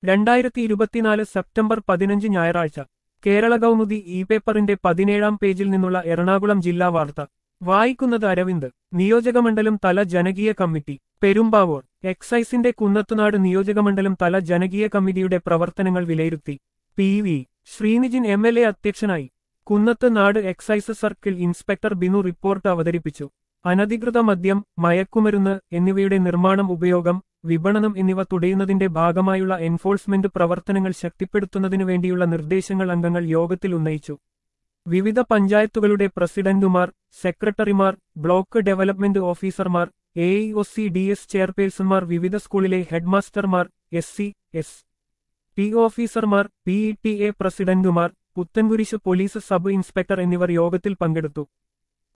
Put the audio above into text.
രണ്ടായിരത്തി ഇരുപത്തിനാല് സെപ്റ്റംബർ പതിനഞ്ച് ഞായറാഴ്ച കേരള കൗമുദി ഇ പേപ്പറിന്റെ പതിനേഴാം പേജിൽ നിന്നുള്ള എറണാകുളം ജില്ലാ വാർത്ത വായിക്കുന്നത് അരവിന്ദ് നിയോജകമണ്ഡലം തല ജനകീയ കമ്മിറ്റി പെരുമ്പാവൂർ എക്സൈസിന്റെ കുന്നത്തുനാട് നിയോജകമണ്ഡലം തല ജനകീയ കമ്മിറ്റിയുടെ പ്രവർത്തനങ്ങൾ വിലയിരുത്തി P V Sreenijin M L A അധ്യക്ഷനായി Kunnathunad excise circle inspector Binu report അവതരിപ്പിച്ചു അനധികൃത മദ്യം മയക്കുമരുന്ന് എന്നിവയുടെ നിർമ്മാണം ഉപയോഗം വിപണനം എന്നിവ തുടയുന്നതിന്റെ ഭാഗമായുള്ള എൻഫോഴ്സ്മെന്റ് പ്രവർത്തനങ്ങൾ ശക്തിപ്പെടുത്തുന്നതിനു വേണ്ടിയുള്ള നിർദ്ദേശങ്ങൾ അംഗങ്ങൾ യോഗത്തിൽ ഉന്നയിച്ചു വിവിധ പഞ്ചായത്തുകളുടെ പ്രസിഡന്റുമാർ സെക്രട്ടറിമാർ ബ്ലോക്ക് ഡെവലപ്മെന്റ് ഓഫീസർമാർ A O C D S ചെയർപേഴ്സൺമാർ വിവിധ സ്കൂളിലെ ഹെഡ്മാസ്റ്റർമാർ എസ് സി എസ് പി ഓഫീസർമാർ പി ഇ ടി എ പ്രസിഡന്റുമാർ പുത്തൻകുരിശ് പോലീസ് സബ് ഇൻസ്പെക്ടർ എന്നിവർ യോഗത്തിൽ പങ്കെടുത്തു